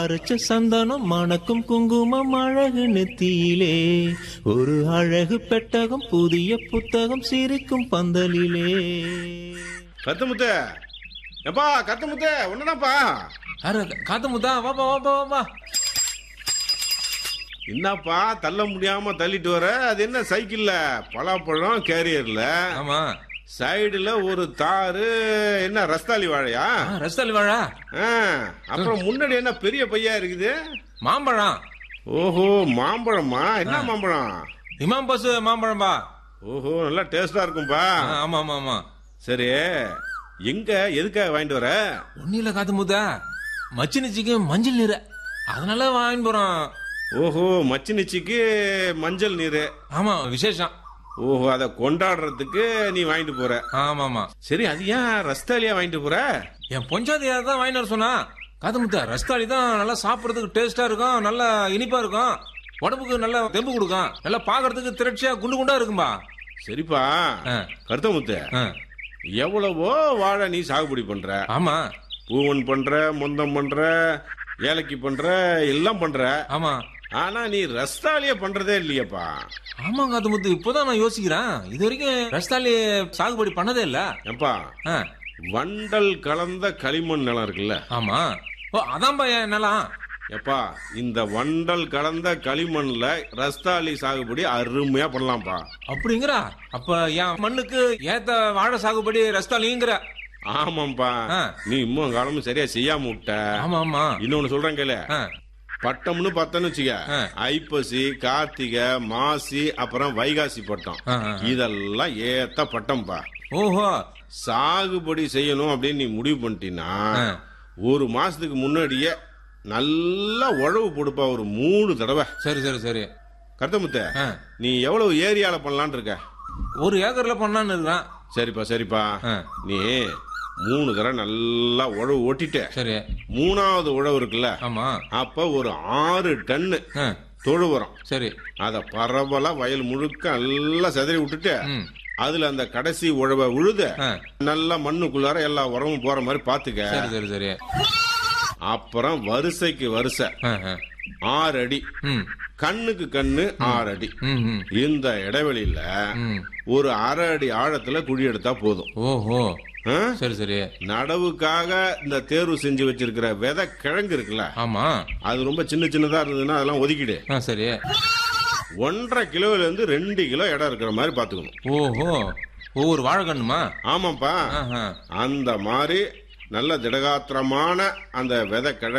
அரைச்ச சந்தனம் மணக்கும் குங்குமம் அழகு நெத்தியிலே ஒரு அழகு பெட்டகம் புதிய புத்தகம் சிரிக்கும் பந்தலிலே கத்தமுத்த எப்பா கத்தமுத்த ஒண்ணுதான்ப்பா அரே காத்து முத்தா வாப்பா வாப்பா வாப்பா என்னப்பா தள்ள முடியாம தள்ளிட்டு வர அது என்ன சைக்கிள்ல பலாப்பழம் கேரியர்ல ஆமா சைடுல ஒரு தாரு என்ன ரஸ்தாலி வாழையா ஆ, ரஸ்தாலி வாழா ஆ, அப்புறம் முன்னாடி என்ன பெரிய பையா இருக்குது மாம்பழம் ஓஹோ மாம்பழமா என்ன மாம்பழம் இமாம் பசு மாம்பழம்பா ஓஹோ நல்லா டேஸ்டா இருக்கும்பா ஆ, ஆமா ஆமா ஆமா சரி எங்க எதுக்காக வாங்கிட்டு வர ஒன்னும் இல்ல காத்து முத்தா மச்சினிச்சிக்கு மஞ்சள் நீர் அதனால வாங்கிட்டு போறோம் ஓஹோ மச்சினிச்சிக்கு மஞ்சள் நீரு ஆமா விசேஷம் ஓஹோ அதை கொண்டாடுறதுக்கு நீ வாங்கிட்டு போற ஆமா ஆமா சரி அது ஏன் ரஸ்தாலியா வாங்கிட்டு போற என் பொஞ்சாதி தான் வாங்கிட்டு வர சொன்னா காத்து முத்தா ரஸ்தாளி தான் நல்லா சாப்பிடறதுக்கு டேஸ்டா இருக்கும் நல்லா இனிப்பா இருக்கும் உடம்புக்கு நல்ல தெம்பு கொடுக்கும் நல்லா பாக்குறதுக்கு திரட்சியா குண்டு குண்டா இருக்கும்பா சரிப்பா ஆ. கருத்தமுத்து ஆ, எவ்வளவோ வாழை நீ சாகுபடி பண்ற ஆமா பூவன் பண்ற முந்தம் பண்ற ஏலக்கி பண்ற எல்லாம் பண்ற ஆமா ஆனா நீ ரஸ்தாலிய பண்றதே இல்லையப்பா ஆமா காத்து முத்து இப்போதான் நான் யோசிக்கிறேன் இது வரைக்கும் ரஸ்தாளி சாகுபடி பண்ணதே இல்ல ஏப்பா ஆ, வண்டல் கலந்த களிமண் நிலம் இருக்குல்ல ஆமா ஓ அதான்பா என் நிலம் எப்பா இந்த வண்டல் கலந்த களிமண்ல ரஸ்தாலி சாகுபடி அருமையா பண்ணலாம்ப்பா அப்படிங்கிற அப்ப என் மண்ணுக்கு ஏத்த வாழை சாகுபடி ரஸ்தாலிங்கிற ஆமாம்பா ஆ. நீ இன்னும் காலமும் சரியா செய்யாம விட்ட ஆமா ஆமா இன்னொன்னு சொல்றேன் கேளு ஆ, பட்டம்னு பார்த்தோன்னு வச்சுக்க ஆ. ஐப்பசி கார்த்திகை மாசி அப்புறம் வைகாசி பட்டம் ஆ, ஆ. இதெல்லாம் ஏத்த பட்டம்பா ஓஹோ சாகுபடி செய்யணும் அப்படின்னு நீ முடிவு பண்ணிட்டீன்னா ஆ. ஒரு மாசத்துக்கு முன்னாடியே நல்லா உழவு போடுப்பா ஒரு மூணு தடவை சரி சரி சரி கருத்தமுத்த ஆ, நீ எவ்வளவு ஏரியால பண்ணலான்னு இருக்க ஒரு ஏக்கர்ல பண்ணலான்னு இருக்கிறேன் சரிப்பா சரிப்பா ஆ. நீ மூணு தடவை நல்லா உழவு ஓட்டிட்ட சரி மூணாவது உழவு இருக்குல்ல ஆமா அப்ப ஒரு ஆறு டன்னு ஆ, தொழு உரம் சரி அத பரவலா வயல் முழுக்க நல்லா செதறி விட்டுட்டு ம் அதுல அந்த கடைசி உழவை உழுத ஆ, நல்லா மண்ணுக்குள்ளார எல்லா உரமும் போற மாதிரி பாத்துக்க சரி சரி சரி அப்புறம் வரிசைக்கு வரிசை ஆ, ஆ. ஆறு அடி ம் கண்ணுக்கு கண்ணு ஆறு அடி ம் ம் இந்த இடைவெளியில ம் ஒரு அரை அடி ஆழத்துல குழி எடுத்தா போதும் ஓஹோ ஆ? சரி சரி நடவுக்காக இந்த தேர்வு செஞ்சு வச்சிருக்கிற விதை கிழங்கு இருக்குல்ல ஆமா அது ரொம்ப சின்ன சின்னதா இருந்ததுன்னா அதெல்லாம் ஒதுக்கிடு ஆ சரி ஒன்றரை கிலோல இருந்து ரெண்டு கிலோ இடம் இருக்கிற மாதிரி பாத்துக்கணும் ஓஹோ ஒவ்வொரு வாழைக்கண்ணுமா ஆமாப்பா ஆஹா. அந்த மாதிரி நல்ல திடகாத்திரமான அந்த விதை கிழங்கு